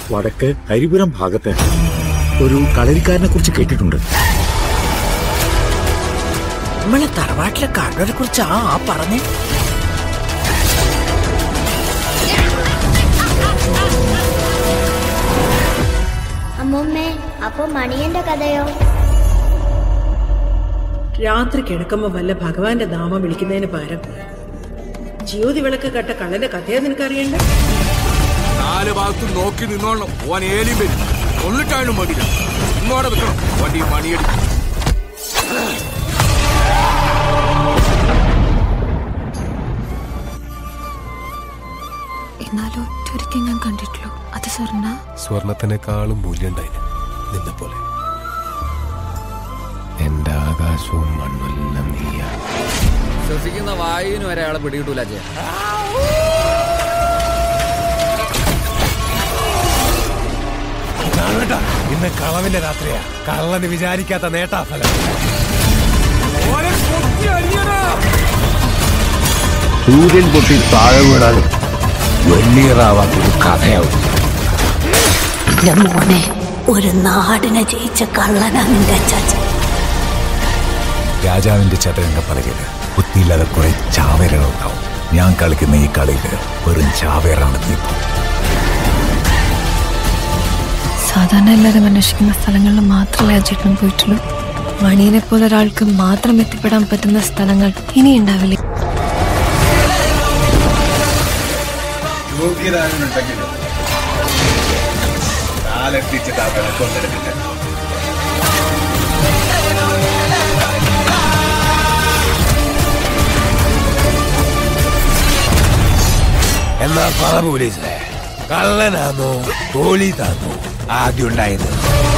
വടക്ക് ഹരിപുരം ഭാഗത്ത് ഒരു കളരിക്കാരനെ കുറിച്ച് കേട്ടിട്ടുണ്ട് നമ്മളെ തറവാട്ടിലെ കാരണവരെ കുറിച്ച് ആ ആ പറഞ്ഞേ അമ്മൂമ്മേ അപ്പൊ മണിയന്റെ കഥയോ രാത്രി കിടക്കുമ്പോ വല്ല ഭഗവാന്റെ നാമം വിളിക്കുന്നതിന് പകരം ജ്യോതി വിളക്ക് കട്ട കള്ളന്റെ കഥയാ നിനക്കറിയണ്ട നാല് ഭാഗത്തും നോക്കി നിന്നോളണം ഓൻ ഏലിയും വരും കൊന്നിട്ടാലും മതിയില്ല ഇങ്ങോടെ നിൽക്കണം വണ്ടി മണിയടി എന്നാലും ഒറ്റൊരിക്കൽ ഞാൻ കണ്ടിട്ടുള്ളൂ അത് സ്വർണ്ണ സ്വർണത്തിനേക്കാളും മൂല്യണ്ടായിന് നിന്നെ പോലെ എന്റെ ആകാശവും മണ്ണെല്ലാം നീയാ ശ്വസിക്കുന്ന വായുവിന് വരെ അയാളെ പിടികിട്ടൂല ചേ ഇന്ന് കളവിന്റെ രാത്രിയാ കള്ളന് വിചാരിക്കാത്ത നേട്ടാ ഫലം സൂര്യൻ പൊട്ടി താഴെ വീണാലും വെണ്ണീറാവാത്തൊരു കഥയാവും എന്റെ മോനെ ഒരു നാടിനെ ജയിച്ച കള്ളനാ നിന്റെ അച്ചാച്ചൻ രാജാവിന്റെ ചതുരംഗ പലകയില് ബുദ്ധിയില്ലാതെ കുറെ ചാവേരകൾ ഉണ്ടാവും ഞാൻ കളിക്കുന്ന ഈ കളിയില് വെറും ചാവേറാണ് ദീപം സാധാരണ എല്ലാവരും അന്വേഷിക്കുന്ന സ്ഥലങ്ങളിൽ മാത്രമേ അജേട്ടനും പോയിട്ടുള്ളൂ മണിയനെ പോലെ ഒരാൾക്ക് മാത്രം എത്തിപ്പെടാൻ പറ്റുന്ന സ്ഥലങ്ങൾ ഇനി ഉണ്ടാവില്ലേ യോഗ്യരാനുണ്ടെങ്കിൽ കാലെത്തിച്ചിട്ട് ആ വിളക്കൊന്നെടുക്കില്ല എന്നാ പറ പോലീസേ കള്ളനാന്നോ പോലീസാന്നോ ആദ്യം ഉണ്ടായത്